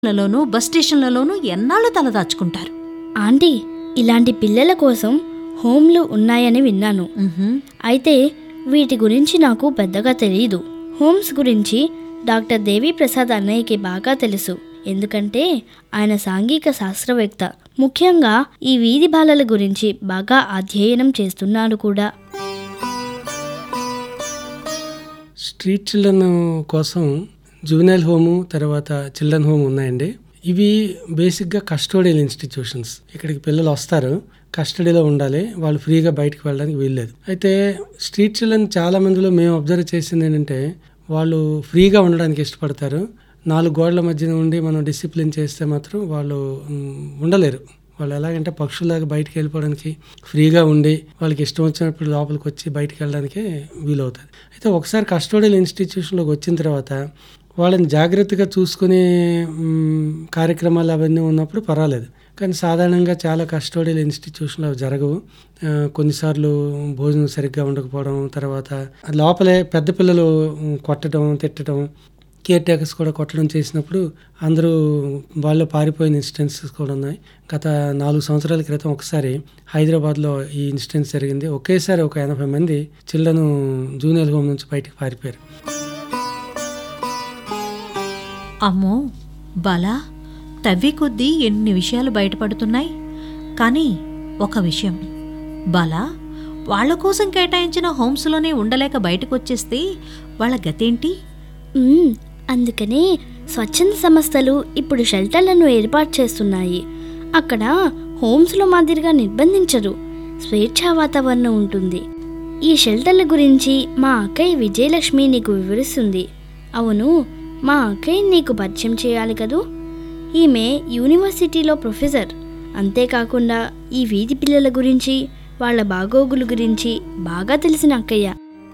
లలోనూ bus స్టేషన్లలోనూ ఎన్నాళ్ళు తలదాచుకుంటారు aunty ఇలాంటి పిల్లల కోసం హోమ్లు ఉన్నాయని విన్నాను ఉహుం. అయితే వీటి గురించి నాకు పెద్దగా తెలియదు హోమ్స్ గురించి డాక్టర్ దేవి ప్రసాద్ అన్నయ్యకి బాగా తెలుసు ఎందుకంటే ఆయన సాంఘిక శాస్త్రవేత్త ముఖ్యంగా ఈ వీధి బాలల గురించి బాగా అధ్యయనం చేస్తున్నాడు కూడా స్ట్రీట్ చిల్డ్రన్ కోసం జూనియల్ హోము తర్వాత చిల్డ్రన్ హోమ్ ఉన్నాయండి ఇవి బేసిక్గా కస్టోడియల్ ఇన్స్టిట్యూషన్స్ ఇక్కడికి పిల్లలు వస్తారు కస్టడీలో ఉండాలి వాళ్ళు ఫ్రీగా బయటకు వెళ్ళడానికి వీల్లేదు అయితే స్ట్రీట్ చిల్డ్రన్ చాలా మందిలో మేము అబ్జర్వ్ చేసింది ఏంటంటే వాళ్ళు ఫ్రీగా ఉండడానికి ఇష్టపడతారు నాలుగు గోడల మధ్యన ఉండి మనం డిసిప్లిన్ చేస్తే మాత్రం వాళ్ళు మ్, ఉండలేరు వాళ్ళు ఎలాగంటే పక్షులాగా బయటికి వెళ్ళిపోవడానికి ఫ్రీగా ఉండి వాళ్ళకి ఇష్టం వచ్చినప్పుడు లోపలికి వచ్చి బయటికి వెళ్ళడానికే వీలవుతుంది అయితే ఒకసారి కస్టోడియల్ ఇన్స్టిట్యూషన్లోకి వచ్చిన తర్వాత వాళ్ళని జాగ్రత్తగా చూసుకునే మ్, కార్యక్రమాలు అవన్నీ ఉన్నప్పుడు పర్వాలేదు కానీ సాధారణంగా చాలా కస్టోడియల్ ఇన్స్టిట్యూషన్లో అవి జరగవు ఆ, కొన్నిసార్లు భోజనం సరిగ్గా ఉండకపోవడం తర్వాత లోపలే పెద్ద పిల్లలు మ్, కొట్టడం తిట్టడం కేర్ టేకర్స్ కూడా కొట్టడం చేసినప్పుడు అందరూ వాళ్ళు పారిపోయిన ఇన్సిడెంట్స్ కూడా ఉన్నాయి గత నాలుగు సంవత్సరాల క్రితం ఒకసారి హైదరాబాద్లో ఈ ఇన్సిడెంట్స్ జరిగింది ఒకేసారి ఒక ఎనభై మంది చిల్డ్రన్ జూనియర్ హోమ్ నుంచి బయటికి పారిపోయారు అమ్మో బలా తవ్వి కొద్దీ ఎన్ని విషయాలు బయటపడుతున్నాయి కానీ ఒక విషయం బలా వాళ్ళ కోసం కేటాయించిన హోమ్స్లోనే ఉండలేక బయటకు వచ్చేస్తే వాళ్ళ గతేంటి మ్మ్, అందుకనే స్వచ్ఛంద సంస్థలు ఇప్పుడు షెల్టర్లను ఏర్పాటు చేస్తున్నాయి అక్కడ హోమ్స్లో మాదిరిగా నిర్బంధించరు స్వేచ్ఛా వాతావరణం ఉంటుంది ఈ షెల్టర్ల గురించి మా అక్కయ్య విజయలక్ష్మి నీకు వివరిస్తుంది అవును మా అక్కయ్య నీకు పరిచయం చేయాలి కదూ ఈమె యూనివర్సిటీలో ప్రొఫెసర్ అంతేకాకుండా ఈ వీధి పిల్లల గురించి వాళ్ళ బాగోగుల గురించి బాగా తెలిసిన అక్కయ్య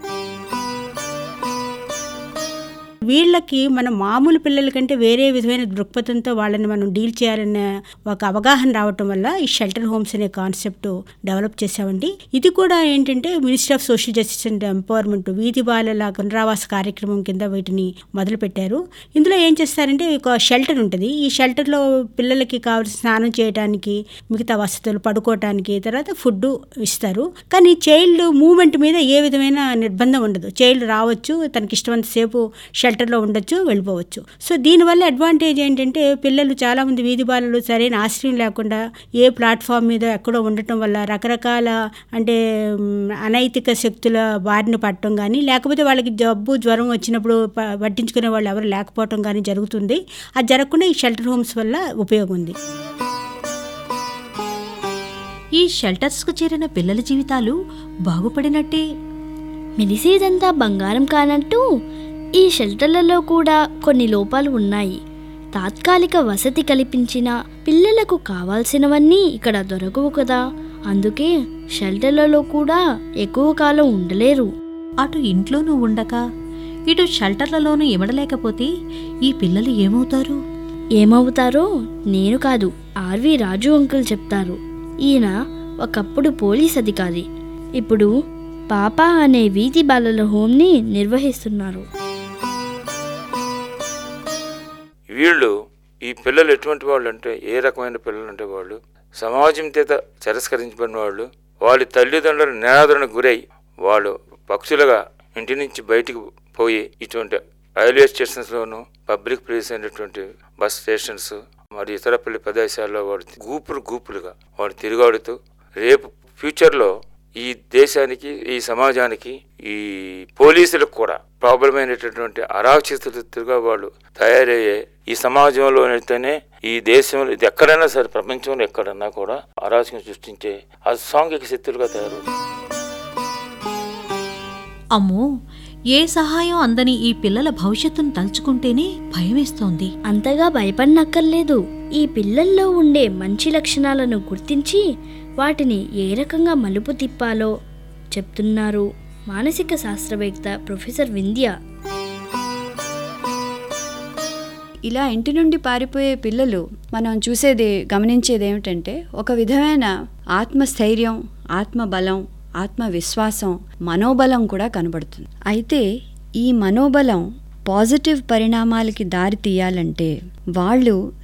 వీళ్ళకి మన మామూలు పిల్లల కంటే వేరే విధమైన దృక్పథంతో వాళ్ళని మనం డీల్ చేయాలన్న ఒక అవగాహన రావటం వల్ల ఈ షెల్టర్ హోమ్స్ అనే కాన్సెప్ట్ డెవలప్ చేసామండి ఇది కూడా ఏంటంటే ministry of social justice and empowerment వీధి బాలల పునరావాస కార్యక్రమం కింద వీటిని మొదలు పెట్టారు ఇందులో ఏం చేస్తారంటే ఒక షెల్టర్ ఉంటుంది ఈ షెల్టర్లో పిల్లలకి కావాల్సిన స్నానం చేయడానికి మిగతా వసతులు పడుకోవటానికి తర్వాత ఫుడ్ ఇస్తారు కానీ చైల్డ్ మూమెంట్ మీద ఏ విధమైన నిర్బంధం ఉండదు చైల్డ్ రావచ్చు తనకి ఇష్టమంతసేపు షెల్టర్లో ఉండొచ్చు వెళ్ళిపోవచ్చు సో దీనివల్ల అడ్వాంటేజ్ ఏంటంటే పిల్లలు చాలామంది వీధి బాలలు సరైన ఆశ్రయం లేకుండా ఏ ప్లాట్ఫామ్ మీద ఎక్కడో ఉండటం వల్ల రకరకాల అంటే మ్, అనైతిక శక్తుల బారిన పడటం కానీ లేకపోతే వాళ్ళకి జబ్బు జ్వరం వచ్చినప్పుడు ప- పట్టించుకునే వాళ్ళు ఎవరు లేకపోవటం కానీ జరుగుతుంది అది జరగకుండా ఈ షెల్టర్ హోమ్స్ వల్ల ఉపయోగం ఉంది ఈ షెల్టర్స్కు చేరిన పిల్లల జీవితాలు బాగుపడినట్టే మెరిసేదంతా బంగారం కానట్టు ఈ షెల్టర్లలో కూడా కొన్ని లోపాలు ఉన్నాయి తాత్కాలిక వసతి కల్పించిన పిల్లలకు కావాల్సినవన్నీ ఇక్కడ దొరకవు కదా అందుకే షెల్టర్లలో కూడా ఎక్కువ కాలం ఉండలేరు అటు ఇంట్లోనూ ఉండక ఇటు షెల్టర్లలోనూ ఇమడలేకపోతే ఈ పిల్లలు ఏమవుతారు ఏమవుతారో నేను కాదు ఆర్వి రాజు అంకుల్ చెప్తారు ఈయన ఒకప్పుడు పోలీస్ అధికారి ఇప్పుడు పాప అనే వీధి బాలల హోమ్ని నిర్వహిస్తున్నారు వీళ్ళు ఈ పిల్లలు ఎటువంటి వాళ్ళు అంటే ఏ రకమైన పిల్లలు అంటే వాళ్ళు సమాజం చేత తిరస్కరించబడిన వాళ్ళు వాళ్ళ తల్లిదండ్రుల నిరాదరణకు గురై వాళ్ళు పక్షులుగా ఇంటి నుంచి బయటికి పోయి ఇటువంటి రైల్వే స్టేషన్స్లోను పబ్లిక్ ప్లేస్ అయినటువంటి బస్ స్టేషన్స్ మరియు ఇతర పల్లి ప్రదేశాల్లో వాడు గూపులు గూపులుగా వాడు తిరుగాడుతూ రేపు ఫ్యూచర్లో ఈ దేశానికి ఈ సమాజానికి ఈ పోలీసులకు కూడా ప్రాబ్లం అయినటువంటి అరాక్షితులుగా వాళ్ళు తయారయ్యే ఈ సమాజంలో అయితేనే ఈ దేశంలో ఇది ఎక్కడైనా సరే ప్రపంచంలో ఎక్కడన్నా కూడా అరాచకం సృష్టించే అసాంఘిక శక్తులుగా తయారవుతుంది అమ్మో ఏ సహాయం అందని ఈ పిల్లల భవిష్యత్తును తలుచుకుంటేనే భయమేస్తోంది అంతగా భయపడనక్కర్లేదు ఈ పిల్లల్లో ఉండే మంచి లక్షణాలను గుర్తించి వాటిని ఏ రకంగా మలుపు తిప్పాలో చెప్తున్నారు మానసిక శాస్త్రవేత్త ప్రొఫెసర్ వింధ్య ఇలా ఇంటి నుండి పారిపోయే పిల్లలు మనం చూసేది గమనించేది ఏమిటంటే ఒక విధమైన ఆత్మస్థైర్యం ఆత్మబలం ఆత్మవిశ్వాసం మనోబలం కూడా కనబడుతుంది అయితే ఈ మనోబలం పాజిటివ్ పరిణామాలకి దారి తీయాలంటే వాళ్ళు